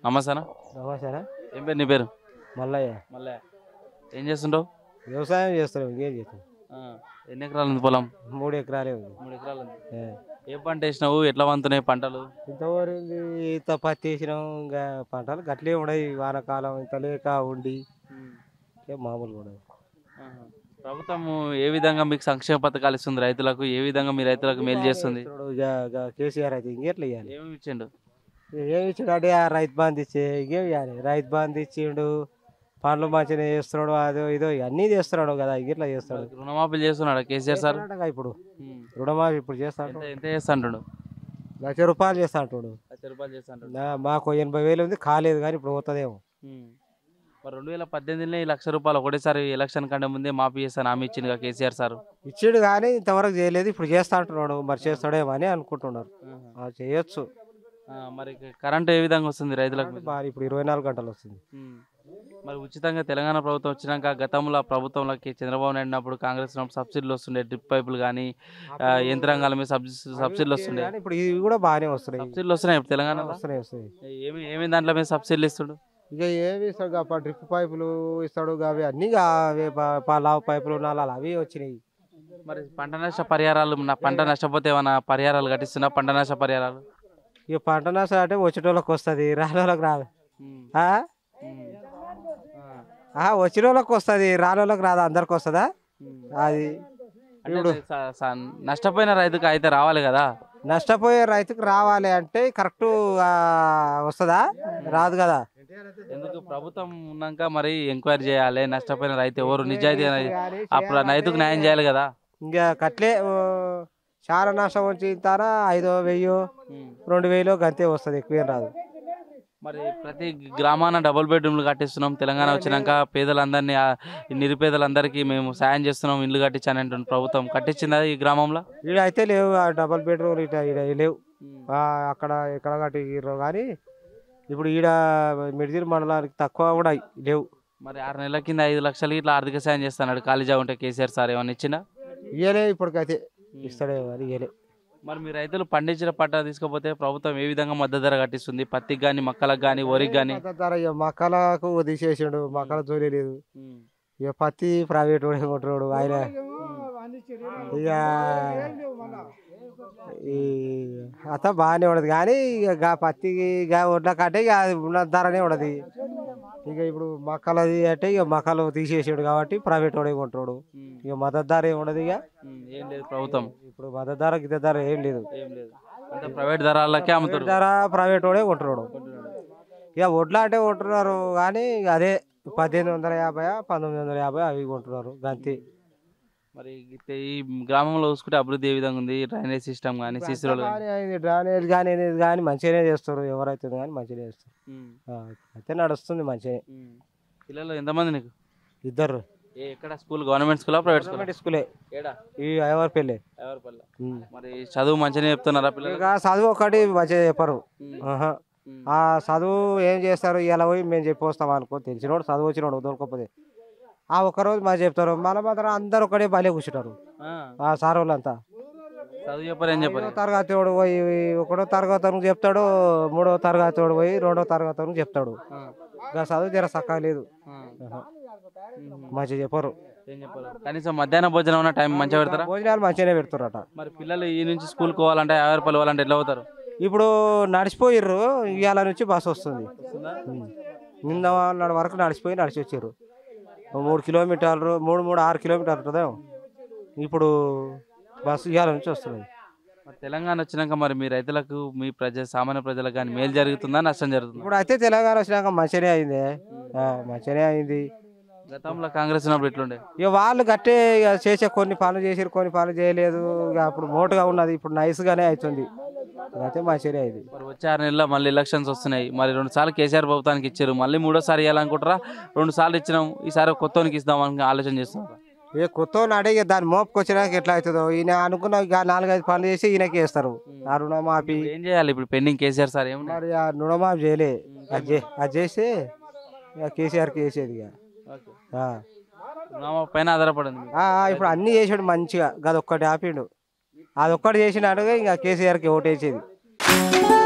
నమస్తేనా నమస్తేనా ఏం పేరు నీ పేరు మల్లయ్య మళ్ళీ ఏం చేస్తుంటావు వ్యవసాయం చేస్తున్నాం ఇంకేం చేస్తాం ఆ, ఎన్ని ఎకరాలు ఉంది పొలం మూడు ఎకరాలే ఉంది మూడు ఎకరాలు ఉంది ఏ. ఏ పంట వేసినావు ఎట్లా వంతున్నాయి పంటలు ఇంతవరకు ఇంత పత్తి వేసినాం ఇంకా పంటలు గట్లే ఉన్నాయి వానాకాలం ఇంత లేక ఉండి ఏ మామూలుగా ఉండదు ఆహా. ప్రభుత్వం ఏ విధంగా మీకు సంక్షేమ పథకాలు ఇస్తుంది రైతులకు ఏ విధంగా మీ రైతులకు మేలు చేస్తుంది ఇస్తున్నాడు. ఇక ఇక కేసీఆర్ అయితే ఇంకెట్లా ఇవ్వాలి ఏమేమి ఇచ్చిండు ఏమి ఇచ్చాడు అంటే ఆ రైతు బంధు ఇచ్చే ఇంకేం ఇవ్వాలి రైతు బంధు ఇచ్చిండు పండ్లు మంచిగా చేస్తున్నాడు అదో ఇదో అన్నీ చేస్తున్నాడు కదా ఇట్లా చేస్తాడు రుణమాఫీ చేస్తున్నాడు కేసీఆర్ సార్ చేస్తున్నాడుగా ఇప్పుడు రుణమాఫీ ఇప్పుడు చేస్తా ఎంత ఎంత చేస్తా అంటాడు లక్ష రూపాయలు చేస్తా అంటాడు లక్ష రూపాయలు చేస్తా అంటాడు నా- మాకు ఎనభై వేలు ఉంది కాలేదు కానీ ఇప్పుడు పోతుందేమో ఉమ్. మరి రెండు వేల పద్దెనిమిదిలో ఈ లక్ష రూపాయలు ఒకటేసారి ఎలక్షన్ కంటే ముందే మాఫీ చేస్తాను హామీ ఇచ్చింది కేసీఆర్ సార్ ఇచ్చాడు కానీ ఇంతవరకు చేయలేదు ఇప్పుడు చేస్తా అంటున్నాడు మరి చేస్తాడేమో అని అనుకుంటున్నారు ఆ, చేయొచ్చు మరి కరెంట్ ఏ విధంగా వస్తుంది రైతులకు మరి ఇప్పుడు ఇరవై నాలుగు గంటలు వస్తుంది ఉమ్. మరి ఉచితంగా తెలంగాణ ప్రభుత్వం వచ్చినాక గతంలో ప్రభుత్వంలోకి చంద్రబాబు నాయుడు ఉన్నప్పుడు కాంగ్రెస్ ఉన్నప్పుడు సబ్సిడీలు వస్తుండే డ్రిప్ పైపులు కానీ యంత్రాంగాల మీద సబ్సిడీ సబ్సిడీలు వస్తుండే కానీ ఇప్పుడు ఇవి కూడా బాగానే వస్తున్నాయి సబ్సిడీలు వస్తున్నాయి ఇప్పుడు తెలంగాణలో వస్తున్నాయి వస్తున్నాయి ఏమి ఏమి దాంట్లో మీద సబ్సిడీలు ఇస్తుండు ఇక ఏమి ఇస్తాడు గా డ్రిప్ పైపులు ఇస్తాడు గా అవి అన్ని గా అవే ప- ప- లావు పైపులు నాలుగు అవి వచ్చినాయి మరి పంట నష్ట పరిహారాలు నా పంట నష్టపోతే ఏమైనా పరిహారాలు కట్టిస్తున్నా పంట నష్ట పరిహారాలు ఇక పంట నష్టం అంటే వచ్చేటోళ్ళకి వస్తుంది రాని వాళ్ళకి రాదు ఉమ్. ఆ? ఉమ్. ఆ, వచ్చిన వాళ్ళకి వస్తుంది రాని వాళ్ళకి రాదు అందరికి వస్తుందా ఉమ్. అది అంటే స- స- నష్టపోయిన రైతుకు అయితే రావాలి కదా నష్టపోయే రైతుకు రావాలి అంటే కరెక్ట్ వస్తుందా రాదు కదా ఎందుకు ప్రభుత్వం ఉన్నాక మరి ఎంక్వైరీ చేయాలి నష్టపోయిన రైతు ఎవరు నిజాయితీ అనేది అప్పుడు ఆ రైతుకు న్యాయం చేయాలి కదా ఇంకా కట్లే ఓ, చాలా నష్టం వచ్చి తారా ఐదో వెయ్యో రెండు వేలు గంతే వస్తుంది ఎక్కువ ఏం రాదు మరి ప్రతి గ్రామాన డబుల్ బెడ్రూమ్లు కట్టిస్తున్నాం తెలంగాణ వచ్చినాక పేదలందరినీ ఆ నిరుపేదలందరికీ మేము సాయం చేస్తున్నాం ఇల్లు కట్టించాను అంటుంది ప్రభుత్వం కట్టించిందా ఈ గ్రామంలో ఈడ అయితే లేవు ఆ డబల్ బెడ్రూమ్ ఇట ఈడ లేవు ఆ, అక్కడ ఎక్కడ కట్టిర్రు కానీ ఇప్పుడు ఈడ మిడిజిల్ మండలానికి తక్కువ కూడా లేవు మరి ఆరు నెలల కింద ఐదు లక్షలు ఇట్లా ఆర్థిక సాయం చేస్తున్నాడు ఖాళీ జాగా ఉంటే కేసీఆర్ సార్ ఏమన్నా ఇచ్చిందా ఇయ్యలే ఇప్పటికైతే ఇస్తాడే అని ఇయ్యలే మరి మీ రైతులు పండించిన పంట తీసుకపోతే ప్రభుత్వం ఏ విధంగా మద్దతు ధర కట్టిస్తుంది పత్తికి కానీ మక్కలకు కానీ వరికి కానీ మద్దతు ధర ఇక మక్కలకు తీసేసిండు మక్కల జోలి లేదు ఇక పత్తి ప్రైవేట్ వాడే కొంటున్నాడు ఆయన ఇక ఈ అత బాగానే ఉండదు కానీ ఇక గా పత్తికి గా ఒడ్ల కంటే ఇక అది ఉన్న ధరనే ఉండదు ఇక ఇప్పుడు మక్కలది అంటే ఇక మక్కలు తీసేసాడు కాబట్టి ప్రైవేట్ వాడే కొంటున్నాడు ఇక మద్దతు ధర ఏమి ఉండదు ఇక ఏం లేదు ప్రభుత్వం ఇప్పుడు మద్దతు ధర గిద్ద ధర ఏం లేదు ఏం లేదు అంటే ప్రైవేట్ ధరలకే అమ్ముతారు ధర ప్రైవేట్ వాడే కొంటున్నాడు ఇక వడ్ల అంటే కొంటున్నారు కానీ ఇక అదే పద్దెనిమిది వందల యాభై పంతొమ్మిది వందల యాభై అవి కొంటున్నారు గంతే మరి ఇతే- ఈ గ్రామంలో చూసుకుంటే అభివృద్ధి ఏ విధంగా ఉంది డ్రైనేజ్ సిస్టమ్ కానీ సీసీ రోడ్ కానీ కానీ అయింది డ్రైనేజ్ కానీ అనేది కానీ మంచిగానే చేస్తారు ఎవరైతే కానీ మంచిగానే చేస్తారు ఆ, అయితే నడుస్తుంది మంచిగా పిల్లలు ఎంతమంది నీకు ఇద్దరు ఏ ఎక్కడ స్కూల్ గవర్నమెంట్ స్కూలా ప్రైవేట్ స్కూల్ గవర్నమెంట్ స్కూలే ఏడా ఈ ఎవరి పెళ్ళి ఎవరిపల్లి మరి చదువు మంచిగానే చెప్తున్నారా పిల్లలు ఇక చదువు ఒకటి మంచిగా చెప్పరు ఆహా. ఆ చదువు ఏం చేస్తారు ఇలా పోయి మేము చెప్పి వస్తాం అనుకో తెలిసినోడు చదువు వచ్చినోడు దొరకకపోతే ఆ ఒక్కరోజు మాకు చెప్తారు మళ్ళీ మాత్రం అందరు ఒకటే బలే కూర్చుంటారు ఆ సార్ వాళ్ళంతా చదువు చెప్పరు ఏం చెప్పరు ఐదో తరగతి వాడు పోయి ఒకటో తరగతి వానికి చెప్తాడు మూడో తరగతి వాడు పోయి రెండో తరగతి వానికి చెప్తాడు ఇంకా చదువు జర సక్కగా లేదు ఆహా. మంచిగా చెప్పరు ఏం చెప్పరు కనీసం మధ్యాహ్నం భోజనం ఉన్న టైం మంచిగా పెడతారా భోజనాలు మంచిగానే పెడుతురట మరి పిల్లలు ఈ నుంచి స్కూల్ పోవాలంటే యాభై రూపాయలు పోవాలంటే ఎట్లా అవుతారు ఇప్పుడు నడిచిపోయిర్రు ఇవాళ నుంచి బస్సు వస్తుంది ఉం. నిన్న నాడు వరకు నడిచిపోయి నడిచి వచ్చారు మూడు కిలోమీటర్లు మూడు మూడు ఆరు కిలోమీటర్లు ఉంటుందేమో ఇప్పుడు బస్సు ఇవాళ నుంచి వస్తుంది మరి తెలంగాణ వచ్చినాక మరి మీ రైతులకు మీ ప్రజ సామాన్య ప్రజలకు కానీ మేలు జరుగుతుందా నష్టం జరుగుతుందా ఇప్పుడు అయితే తెలంగాణ వచ్చినాక మంచిగానే అయింది ఆ, మంచిగానే అయింది గతంలో కాంగ్రెస్ ఉన్నప్పుడు ఎట్లుండే ఇక వాళ్ళు గట్టే ఇక చేసే కొన్ని పనులు చేసారు కొన్ని పనులు చేయలేదు ఇక అప్పుడు మోటుగా ఉన్నది ఇప్పుడు నైస్గానే అవుతుంది అయితే మంచిగానే అయింది మరి వచ్చే ఆరు నెలల్లో మళ్ళీ ఎలక్షన్స్ వస్తున్నాయి మరి రెండు సార్లు కేసీఆర్ ప్రభుత్వానికి ఇచ్చారు మళ్ళీ మూడోసారి ఇవ్వాలనుకుంటారా రెండు సార్లు ఇచ్చినాం ఈసారి కొత్తనికి ఇద్దామని ఆలోచన చేస్తున్నారు ఇక కొత్త అడిగి దాన్ని మోపుకొచ్చినాక ఎట్లా అవుతుందో ఈయన అనుకున్న ఇక నాలుగైదు పనులు చేసి ఈయనకి వేస్తారు ఆ రుణమాఫీ ఇప్పుడు ఏం చేయాలి ఇప్పుడు పెండింగ్ కేసీఆర్ సార్ ఏమన్నా మరి ఆ రుణమాఫీ చేయలే అది చే- అది చేస్తే ఇక కేసీఆర్కి వేసేది ఇక ఆ. పైన ఆధారపడింది మీకు. ఆ, ఆ, ఇప్పుడు అన్నీ చేసాడు మంచిగా గదొక్కటి ఆపిండు అదొక్కటి చేసినాడుగా ఇంకా కేసీఆర్కి ఓటేసేది